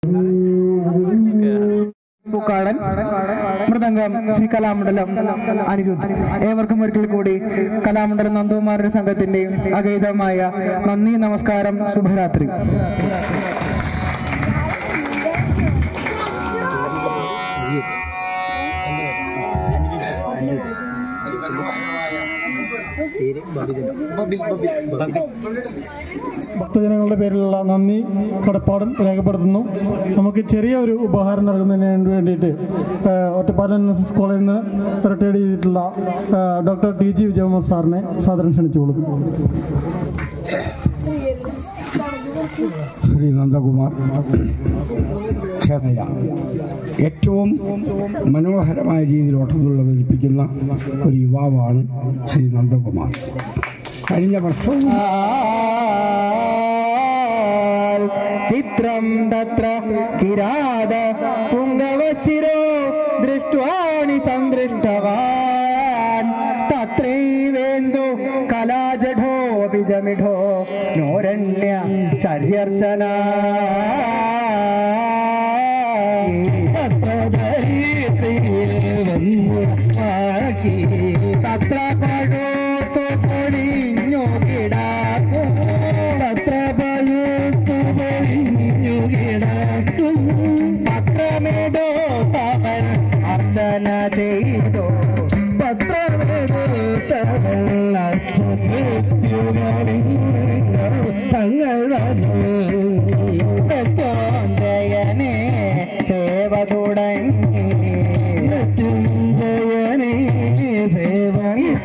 പൂക്കാടൻ മൃദംഗം ശ്രീ കലാമണ്ഡലം അനിരുദ്ധ് ഏവർക്കും ഒരിക്കൽ കൂടി കലാമണ്ഡലം നന്ദകുമാരുടെ സംഘത്തിന്റെ അഗൈതമായ നന്ദി നമസ്കാരം ശുഭരാത്രി ഭക്തജനങ്ങളുടെ പേരിലുള്ള നന്ദി കടപ്പാടും രേഖപ്പെടുത്തുന്നു നമുക്ക് ചെറിയ ഒരു ഉപഹാരം നൽകുന്നതിന് വേണ്ടിയിട്ട് ഏഹ്, ഒറ്റപ്പാലം എൻ എസ് എസ് കോളേജിൽ നിന്ന് റിട്ടയർഡ് ചെയ്തിട്ടുള്ള ഏഹ്, ഡോക്ടർ ടി ജി വിജയകുമാർ സാറിനെ സാദരം ക്ഷണിച്ചുകൊള്ളുന്നു ശ്രീ നന്ദകുമാർ ക്ഷേത്രയ ഏറ്റവും മനോഹരമായ രീതിയിൽ ഓട്ടത്തുള്ള ധരിപ്പിക്കുന്ന ഒരു യുവാവാണ് ശ്രീ നന്ദകുമാർ കഴിഞ്ഞ വർഷവും ചിത്രം തത്ര കിരാത പുങ്കവശിരോ ദൃഷ്ട്വാണി സന്ദൃഷ്ടവാൻ തത്രൈവേന്ദു കലാജഠോ ബിജമിഠോ നോരണ്യ ചര്യർച്ചന തത്ര ദരിദ്രയിൽ വന്നു ആക്കി തത്ര പഴുത്തു പൊളിഞ്ഞു കിടാക്കും തത്ര പഴുത്തു പൊളിഞ്ഞു കിടക്കും പത്രമിടോ പവൻ അർച്ചന ചെയ്തോ പത്രമിടോ പവൻ അർച്ചനൃത്യുകളിൽ തങ്ങൾ മൃത്യുഞ്ജയനെ സേവ തുടങ്ങി മൃത്യുഞ്ജയനെ സേവ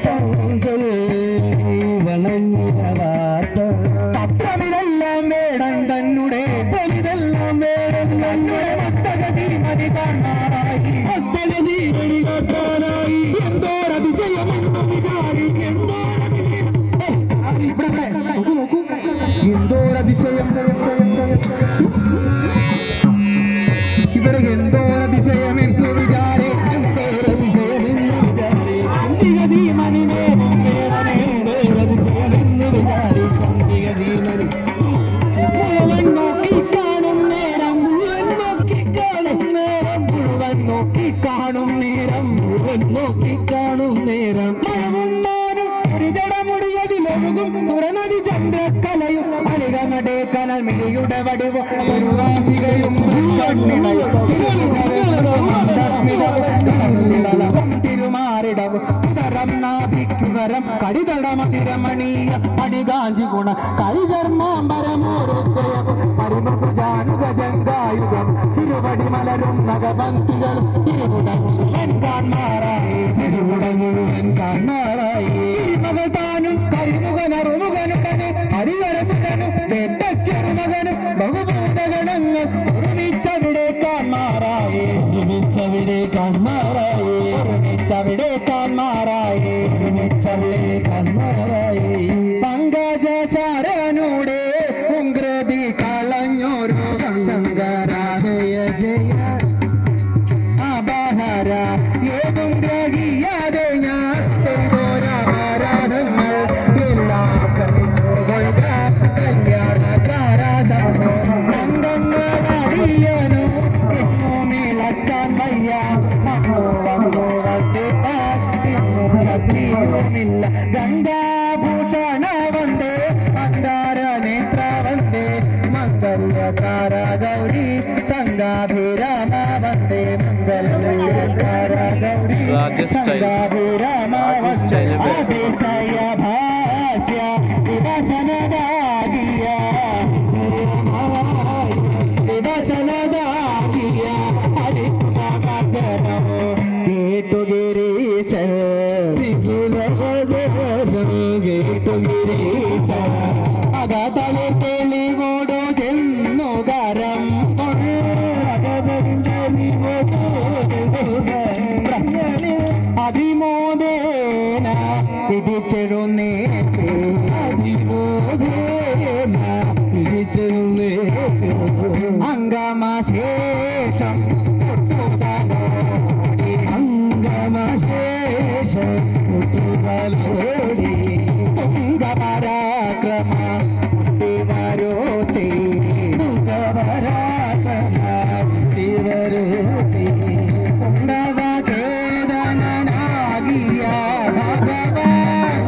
പത്രമിതെല്ലാം വേടൻ തന്നെ ഇതെല്ലാം വേടൻ തന്നെ മത്തഗതി മതി കാണാറായി മത്തഗതി മതി കാണാറായി എന്തോരതിശയമെന്ന് വിചാരി എന്തോരതിശയം ഓ, ഇവിടെ ഇവിടെ നോക്കൂ നോക്കൂ എന്തോരതിശയം ഇവരെ എന്തോരതിശയമെന്ന് വിചാരി എന്തോരതിശയമെന്ന് വിചാരി ചന്തികതി മണിമേവും വേദനേ എന്തോരതിശയമെന്ന് വിചാരി ചന്തികതി മണി മുഴുവൻ നോക്കി കാണും നേരം മുഴുവൻ നോക്കി കാണും നേരം മുഴുവൻ നോക്കി കാണും നേരം മുഴുവൻ നോക്കി കാണും നേരം മഴമുണ്ടാനും ഒരു ജടമുടിയതിലൊഴുകും തുറനദി ചന്ദ്രക്കലയും അലികനടേ കനൽ മിഴിയുടെ വടിവ് ഒരു വാസികയും തിരുമാറിടവും ഉദരം നാഭിക്കുകരം കടിതടമതിരമണീയ അണികാഞ്ചി ഗുണ കരിചർമാമ്പരമോരുത്രയവും പരിമൃജാനുഗജങ്കായുഗം തിരുവടി മലരും നഗപങ്ക്തികളും തിരുവുട മുഴുവൻ കാൺമാറായി തിരുവുട മുഴുവൻ കാൺമാറായി തിരുമകൾ താനും കരിമുഖനറുമുഖനും തന്നെ ഹരിഹരമുഖനും വെട്ടയ്ക്കൊരുമകനും ബഹുഭൂതഗണങ്ങൾ ഒരുമിച്ചവിടെ കാൺമാറായി ഒരുമിച്ചവിടെ കാൺമാറായി ഒരുമിച്ചവിടെ കാൺമാറായി ഒരുമിച്ചവിടെ കാൺമാറായി പങ്കജശാരനൂടെ ഉഗ്രതി കളഞ്ഞൊരു ശങ്കരാജയ ജയ അപഹര ഏതും ഗ്രഹിയാതെ ഞാൻ ചെയ്തോരാരാധങ്ങൾ എല്ലാം കഴിഞ്ഞുകൊള്ളുക കല്യാണക്കാരാധനോ അംഗങ്ങളടിയനും ഇളക്കാൻ വയ്യ ശക്തിയുമില്ല ഗംഗാഭൂഷണ വന്ദേ മന്ദാര നേത്ര വന്ദേ മംഗല്യകാര ഗൗരി സംഗാഭിരാമ വന്ദേ മംഗല്യകാര ഗൗരി Rajesh Styles. സംഗാഭിരാമ വന്ദേ Styles. അതിശയ ഭാഗ്യ വിവസനദാകിയ വിവസനദാകിയ ഹരിപ്രകാശനമോ കേട്ടുഗിരീശൻ കേട്ടുഗിരീശൻ അകതലെ തെളിവോടു ചെന്നു കരം അതിമോദേന പിടിച്ചെഴുന്നേറ്റ് അതിമോദേന പിടിച്ചെഴുന്നേറ്റ് അംഗമശേഷം അംഗമശേഷം കുട്ടുകളോടി പൊങ്കപരാക്രമ വരോത്തി പൊങ്കപരാക്രമ സ്വരൂപി നവകേതനാകിയ ഭഗവാൻ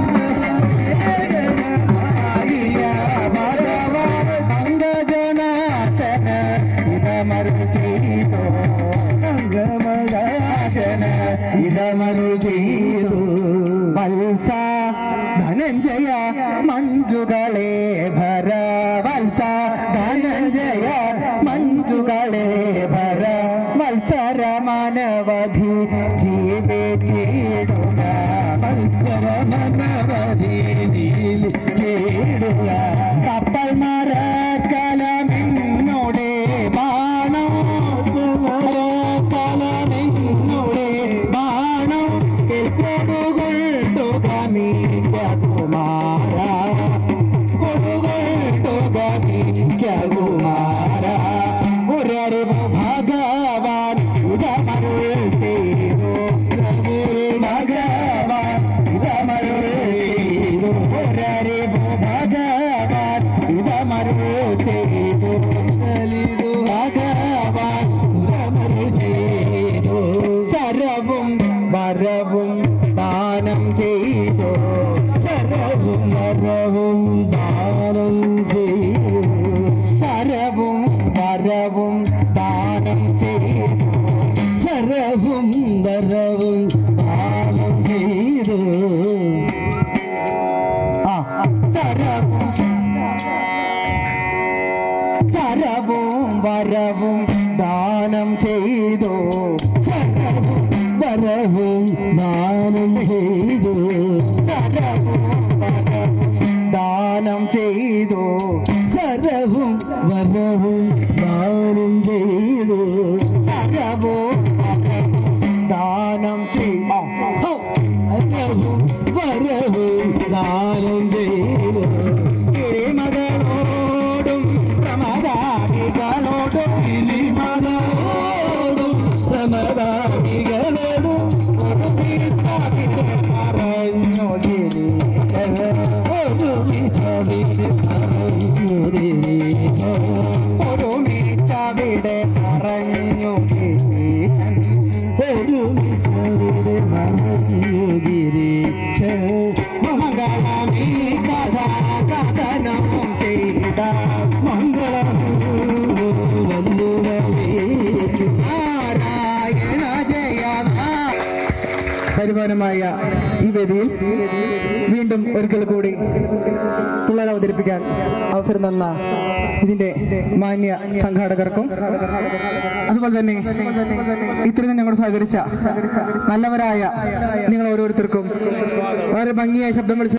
ആകിയ ഭഗവാൻ അംഗജനാഥന ഇതമരു ചെയ്തോ അംഗമജന ഇതമരു ചെയ്തു വത്സ ധനഞ്ജയ മഞ്ജുകളെ ഭര വത്സ ധനഞ്ജയ മഞ്ജുകളെ ഭര മത്സര മനവധി ജീവേ ചേടുക മത്സര മനവധി ചേടുക കപ്പൽ മരക്കലമെന്നോടെ ബാണോ കലമെന്നോടെ ബാണോ കൊടുകൊണ്ടുക കുമാര കൊടുകൊണ്ടുക കുമാര ഒരറിവ് ഭഗവാൻ ഇതമരുൾ ചെയ്തു ഒരു ഭഗവാൻ ഇതമരുൾ ചെയ്തു ഒരറിവ് ഭഗവാൻ ഇതമരുൾ ചെയ്തു ലളിതു ഭഗവാൻ ഇതമരുൾ ചെയ്തു ശരവും വരവും ദാനം ചെയ്തു ശരവും വരവും ദാനം ചെയ്തു ശരവും വരവും ദാനം ചെയ്തു ശരവും വരവും ദാനം ചെയ്തു ആ ശരവും ശരവും വരവും ദാനം ചെയ്തു ശരവും വരവും ദാനം ചെയ്തു ശരവും വരവും ദാനം ചെയ്തു ശരവും വരവും ദാനം ചെയ്തു ശരവും വരവും ദാനം ചെയ്തു ശരവും വരവും ദാനം ചെയ്തു ഗിരിമകളോടും പ്രമദാദികളോടും ഗിരിമകളോടും പ്രമദാദികളോടും ഒരു തീർത്ഥാടനം പറഞ്ഞു ഗിരികൾ ഒരു മിച്ചവിടെ പറഞ്ഞു ഗിരീശൻ. ഒരു മിച്ചവിടെ പറഞ്ഞു ഗിരീശൻ. ഒരു മിച്ചവിടെ പറഞ്ഞു ഗിരീശൻ. മംഗളമീ കഥ കഥനം ചെയ്ത മംഗളം നാരായണ ജയ പരിപാലനമായ ഈ വേദിയിൽ വീണ്ടും ഒരിക്കൽ കൂടി തുള്ളൽ അവതരിപ്പിക്കാൻ അവസരം തന്ന ഇതിന്റെ മാന്യ സംഘാടകർക്കും അതുപോലെ തന്നെ ഇത്രയും ഞങ്ങൾ സഹകരിച്ച നല്ലവരായ നിങ്ങൾ ഓരോരുത്തർക്കും വളരെ ഭംഗിയായ ശബ്ദം വിളിച്ച്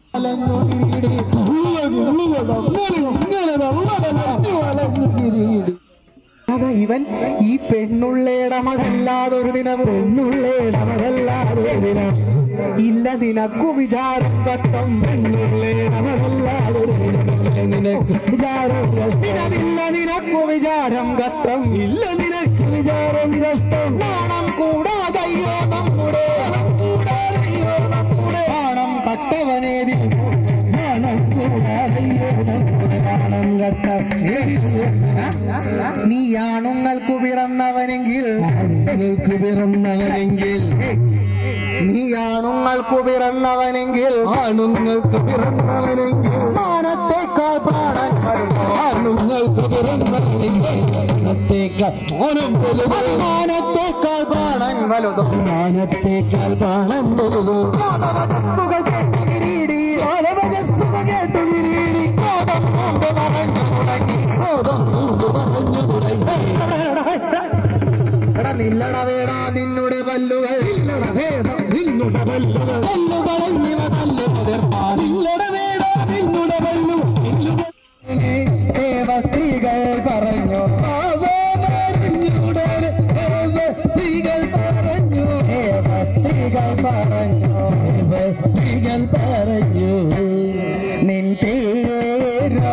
അതാ ഇവൻ ഈ പെണ്ണുള്ളയുടെ മകല്ലാതൊരു ദിനം പെണ്ണുള്ളയുടെ മകല്ലാതൊരു ദിനം ഇല്ല നിനക്കു വിചാരം കട്ടം പെണ്ണുള്ളയുടെ മകല്ലാതൊരു ദിനം നിനക്ക് വിചാരം ദിനമില്ല നിനക്കു വിചാരം കഷ്ടം ഇല്ല നിനക്ക് വിചാരം കഷ്ടം നാണം കൂടാതയ്യോ നമ്മുടെ കൂടാതയ്യോ നമ്മുടെ നാണം കട്ടവനേതി നാണം കൂടാതയ്യോ നമ്മുടെ നാണം കട്ട നീയാണുങ്ങൾക്ക് പിറന്നവനെങ്കിൽ നിങ്ങൾക്ക് പിറന്നവനെങ്കിൽ നീയാണുങ്ങൾക്ക് പിറന്നവനെങ്കിൽ ആണുങ്ങൾക്ക് പിറന്നവനെങ്കിൽ മാനത്തേക്കാൾ പ്രാണൻ ആണുങ്ങൾക്ക് പിറന്നവനെങ്കിൽ മാനത്തേക്കാൾ മോനം മാനത്തേക്കാൾ പ്രാണൻ വലുതും മാനത്തേക്കാൾ പ്രാണൻ വലുതും കേട്ടു കിരീടി കേട്ടു കിരീടി കോതം കൊണ്ട് പറഞ്ഞു തുടങ്ങി കോതം കൊണ്ട് പറഞ്ഞു തുടങ്ങി എടാ നില്ലട വേട നിന്നുടെ പല്ലുകൾ ഇല്ലട വേട നിന്നുടെ പല്ലുകൾ പല്ലു കളഞ്ഞിവ തല്ല് മുതിർപ്പാൻ ഇല്ലട വേട നിന്നുടെ പല്ലു ദേവ സ്ത്രീകൾ പറഞ്ഞു ആവോ പറഞ്ഞുടനെ ദേവ സ്ത്രീകൾ പറഞ്ഞു ദേവ സ്ത്രീകൾ പറഞ്ഞു ദേവ സ്ത്രീകൾ പറഞ്ഞു നിൻ പേരോ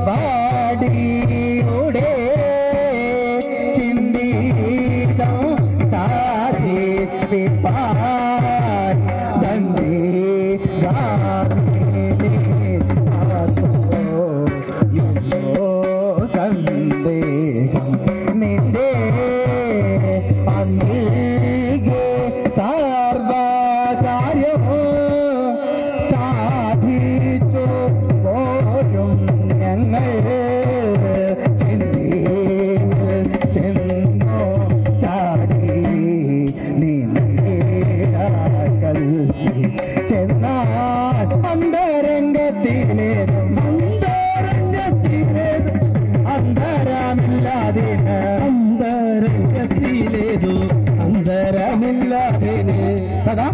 വാടിയുടെ ചിന്തിതം സാധിപ്പിപ്പാൻ തന്നെ നൽകി സർവകാര്യമോ സാധിച്ചു പോരും ഞങ്ങൾ ചിന്തയിൽ ചെന്നോ ചാടി നീ നീടാക്കൽ ചെന്നാൽ അന്തരംഗത്തിലെ അന്തരംഗത്തിലെ അന്തരമില്ലാതിന് അന്തരംഗത്തിലേതു അന്തരമില്ലാതിന് അതാ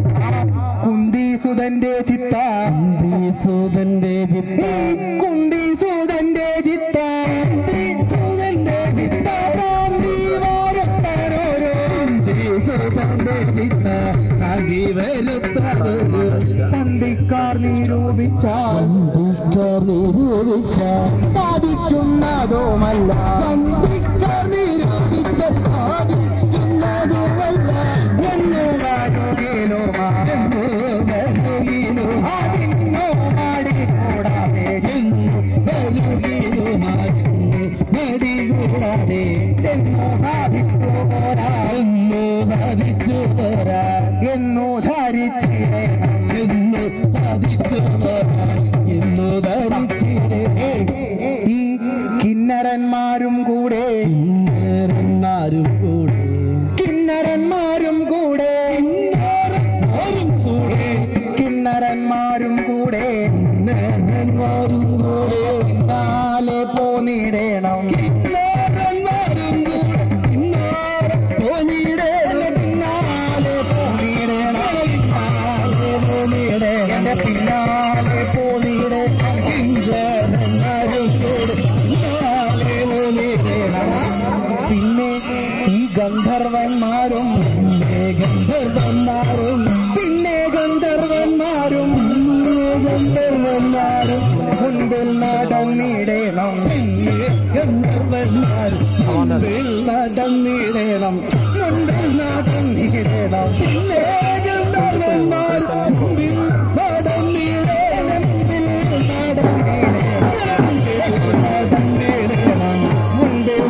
കുന്തിസുതന്റെ ചിത്ത കുന്തിസുതന്റെ ചിത്ത കുന്തിസുതന്റെ ചിത്ത കുന്തിസുതന്റെ ചിത്ത ഗാന്ധി വാരത്തരോരോ കുന്തിസുതന്റെ ചിത്ത കാകി വരുത്തതൊരു സന്ധിക്കാർ നിരൂപിച്ചാൽ സന്ധിക്കാർ നിരൂപിച്ചാൽ സാധിക്കുന്നതുമല്ല സന്ധിക്കാർ നിരൂപിച്ച സാധിക്കുന്നതുമല്ല എന്നു വരുകിലോ എന്നു വരുകിലോ അതിന്നോ മാടി കൂടാതെ എന്നു വരുകിലോ മാടി കൂടാതെ ചെന്നു സാധിച്ചു പോരാ എന്നു സാധിച്ചു പോരാ എന്നു ധരിച്ചിടേ എന്നു സാധിച്ചു പോരാ എന്നു ധരിച്ചിടേ ഈ കിന്നരന്മാരും കൂടെ കിന്നരന്മാരും കൂടെ കിന്നരന്മാരും കൂടെ കിന്നരന്മാരും കൂടെ കിന്നരന്മാരും കൂടെ കിന്നരന്മാരും കൂടെ പിന്നാലെ പോന്നിടണം കിന്നരന്മാരും കൂടെ പിന്നാലെ പോന്നിടണം പിന്നാലെ പോന്നിടണം പിന്നാലെ പോന്നിടണം എന്റെ പിന്നാലെ പോന്നിടണം കിന്നരന്മാരും കൂടെ പിന്നാലെ പോന്നിടണം പിന്നെ ഈ ഗന്ധർവന്മാരും പിന്നെ ഗന്ധർവന്മാരും പിന്നെ ഗന്ധർവന്മാരും ഗന്ധർവന്മാരും മുൻപിൽ നടന്നിടണം പിന്നെ ഗന്ധർവന്മാരും മുൻപിൽ നടന്നിടണം മുൻപിൽ നടന്നിടണം പിന്നെ ഗന്ധർവന്മാരും മുൻപിൽ നടന്നിടണം മുൻപിൽ നടന്നിടണം മുൻപിൽ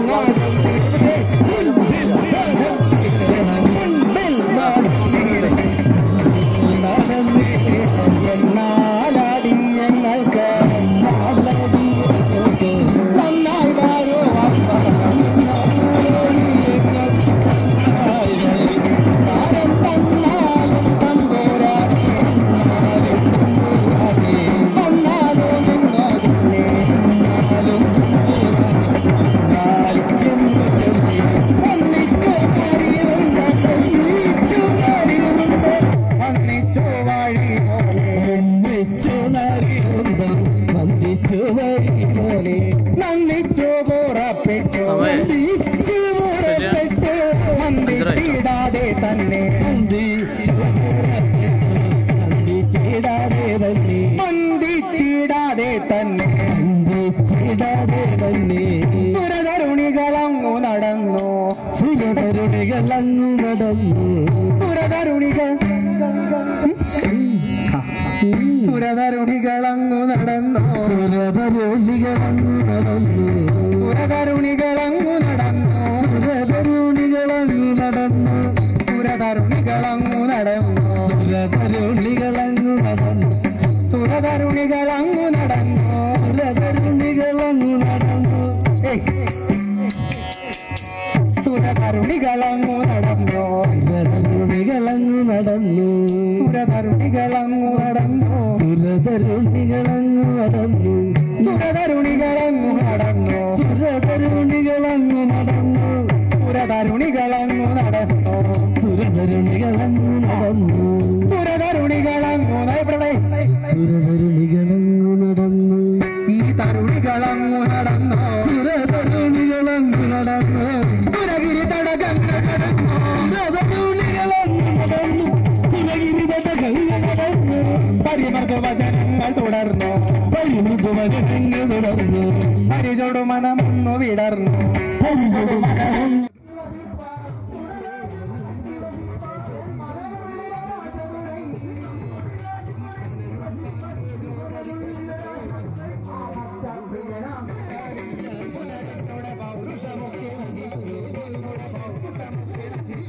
നന്ദിച്ചു പുറപ്പെട്ടു നന്ദിച്ചു പുറപ്പെട്ടു നന്ദിച്ചിടാതെ തന്നെ നന്ദിച്ചിടാതെ തന്നെ നന്ദിച്ചിടാതെ തന്നെ നന്ദിച്ചിടാതെ തന്നെ സുരതരുണികളങ്ങു നടന്നു സുരതരുണികളങ്ങു നടന്നു സുരതരുണികൾ സുരതരുണികളങ്ങു നടന്നു സുരതരുണികളങ്ങു നടന്നു സുരതരുണികളങ്ങു നടന്നു സുരതരുണികളങ്ങു നടന്നു സുരതരുണികളങ്ങു നടന്നു സുരതരുണികളങ്ങു നടന്നു സുരതരുണികളങ്ങു നടന്നു സുരതരുണികളങ്ങു നടന്നു സുരതരുണികളങ്ങു നടന്നു സുരതരുണികളങ്ങു നടന്നു സുരതരുണികളങ്ങു നടന്നു സുരതരുണികളങ്ങു നടന്നു സുരതരുണികളങ്ങു നടന്നു സുരതരുണികളങ്ങു നടന്നു സുരതരുണികളങ്ങു നടന്നു സുരതരുണികളങ്ങു നടന്നു സുരതരുണികളങ്ങു ഇവിടെ സുരതരുണികളങ്ങു നടന്നു ഈ തരുണികളങ്ങു നടന്നു സുരതരുണികളങ്ങു നടന്നു സുരഗിരി തടകങ്ങൾ നടന്നു സുരതരുണികളങ്ങു നടന്നു സുരഗിരി തടകങ്ങൾ നടന്നു പരിമൃദു വചനങ്ങൾ തുടർന്നു പരിമൃദു വചനങ്ങൾ തുടർന്നു പരിചൊടു മനമൊന്നു വിടർന്നു പരിചൊടു മനമൊന്നു പൗരുഷമൊക്കെ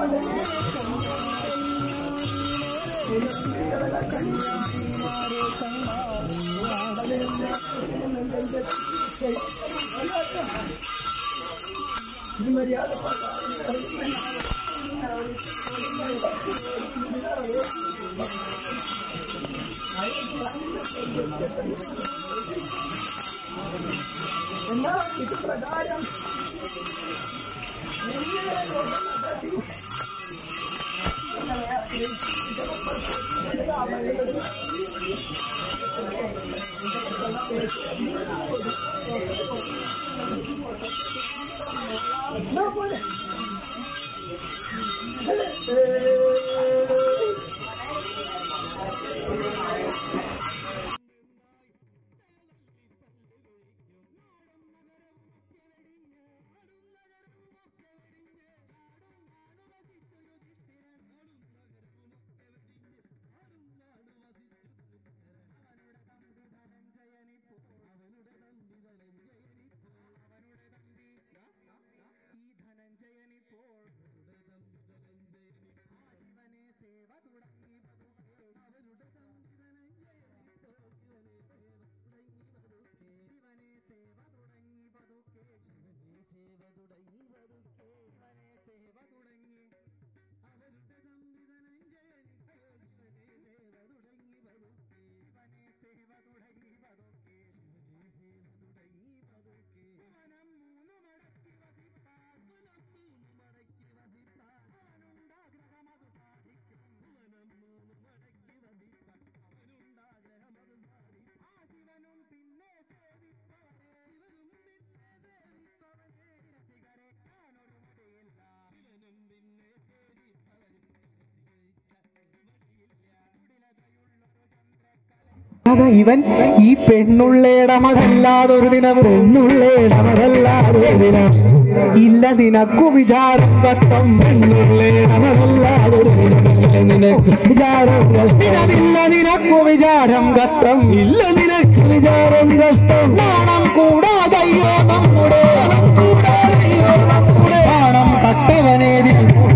അതാ ഇവൻ ഈ പെണ്ണുള്ളയുടെ മതല്ലാതൊരു ദിനം പെണ്ണുള്ളയുടെ മതല്ലാതൊരു ദിനം ഇല്ല നിനക്കു വിചാരം കഷ്ടം പെണ്ണുള്ളയുടെ മതല്ലാതൊരു ദിനം ഇല്ല നിനക്ക് വിചാരം കഷ്ടമില്ല നിനക്കു വിചാരം കഷ്ടം ഇല്ല നിനക്ക് വിചാരം കഷ്ടം നാണം കൂടാതയ്യോ നമ്മുടെ കൂടാതയ്യോ നമ്മുടെ നാണം കട്ടവനേതി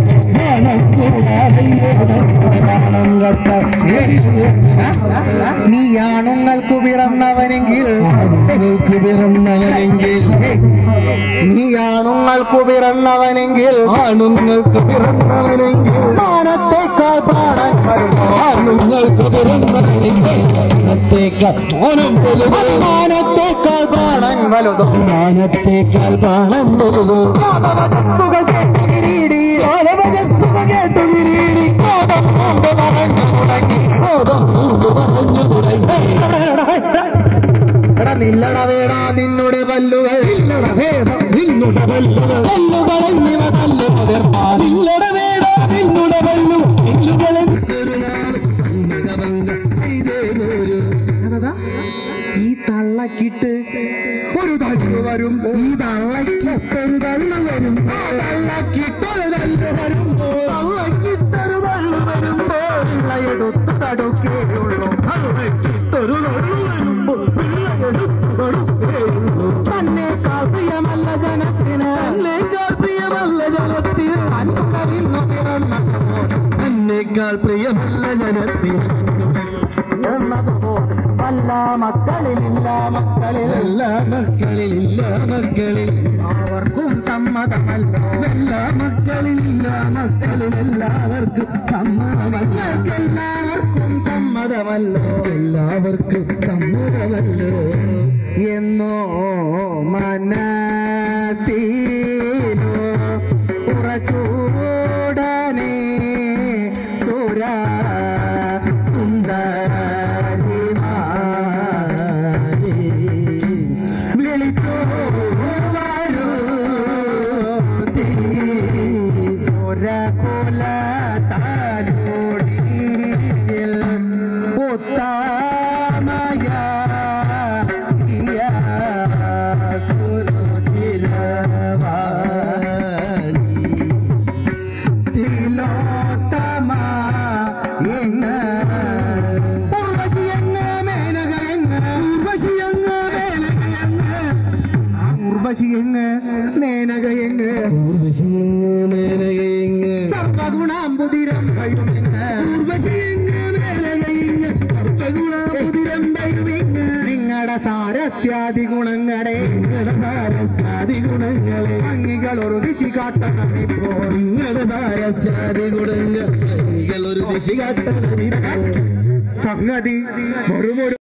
നാണം കൂടാതയ്യോ നമ്മുടെ നാണം കട്ട നീയാണുങ്ങൾക്ക് പിറന്നവനെങ്കിൽ നിങ്ങൾക്ക് പിറന്നവനെങ്കിൽ നീയാണുങ്ങൾക്ക് പിറന്നവനെങ്കിൽ ആണുങ്ങൾക്ക് പിറന്നവനെങ്കിൽ മാനത്തേക്കാൾ പാടാൻ ആണുങ്ങൾക്ക് പിറന്നവനെങ്കിൽ മാനത്തേക്കാൾ മാനം വലുത് മാനത്തേക്കാൾ പാടാൻ വലുതും മാനത്തേക്കാൾ പാടാൻ വലുതും കേട്ടു കിരീടി ഓലവജസ്സുക കേട്ടു കിരീടി കോതം കൊണ്ട് പറഞ്ഞു തുടങ്ങി കോതം കൊണ്ട് പറഞ്ഞു തുടങ്ങി എടാ നില്ലട വേടാ നിന്നുടെ പല്ലുകൾ ഇല്ലട വേട നിന്നുടെ പല്ലുകൾ പല്ലുകളെന്നിവ തല്ല് പകർപ്പാൻ ഇല്ലട വേടാ നിന്നുടെ പല്ലു എല്ലുകളെ ഈ തള്ളക്കിട്ട് ഒരു തള്ളു വരുമ്പോ ഈ തള്ളക്കിട്ടൊരു തള്ളു വരുമ്പോ തള്ളക്കിട്ടൊരു തള്ളു വരുമ്പോ തള്ളക്കിട്ടൊരു തള്ളു വരുമ്പോ പിള്ളയെടുത്ത് തടുക്കേയുള്ളൂ തള്ളക്കിട്ടൊരു തള്ളു വരുമ്പോ പിള്ളയെടുത്ത് തടുക്കേയുള്ളൂ തന്നേക്കാൾ പ്രിയമല്ല ജനത്തിന് തന്നേക്കാൾ പ്രിയമല്ല ജനത്തിന് അന്നവിന്നു പിറന്ന തന്നേക്കാൾ പ്രിയമല്ല ജനത്തിന് എന്നതുപോലെ വല്ല മക്കളിലില്ല മക്കളിലല്ല മക്കളിലില്ല മക്കളിൽ അവർക്കും സമ്മതമല്ല എല്ലാ മക്കളിലില്ല മക്കളിൽ എല്ലാവർക്കും സമ്മതമല്ല എല്ലാവർക്കും സമ്മതമല്ലോ എല്ലാവർക്കും സമ്മതമല്ലോ എന്നോ മനസ്സിലോ ഉറച്ചൂടനെ സുര സുന്ദരിമാരെ വിളിച്ചോ വരൂ ഒരകുല താനോടിയിൽ ഉത്തമയ സുരുചിരവാണി തിലോത്തമ എങ്ങ ഉർവശി എങ്ങ മേനക എങ്ങ ഉർവശി എങ്ങ മേനക എങ്ങ ഉർവശി എങ്ങ മേനക എങ്ങ ഉർവശി എങ്ങ മേനക എങ്ങ സർവ സർപ്പഗുണാമ്പുതിരം നിങ്ങളുടെ സാരസ്യാദി ഗുണങ്ങളെ നിങ്ങളുടെ സാരസ്യാദി ഗുണങ്ങളെ ഭംഗികൾ ഒരു ദിശി കാട്ടണം ഇപ്പോൾ നിങ്ങളുടെ സാരസ്യാദി ഗുണങ്ങൾ ഒരു ദിശി കാട്ടണം സംഗതി വെറുമൊരു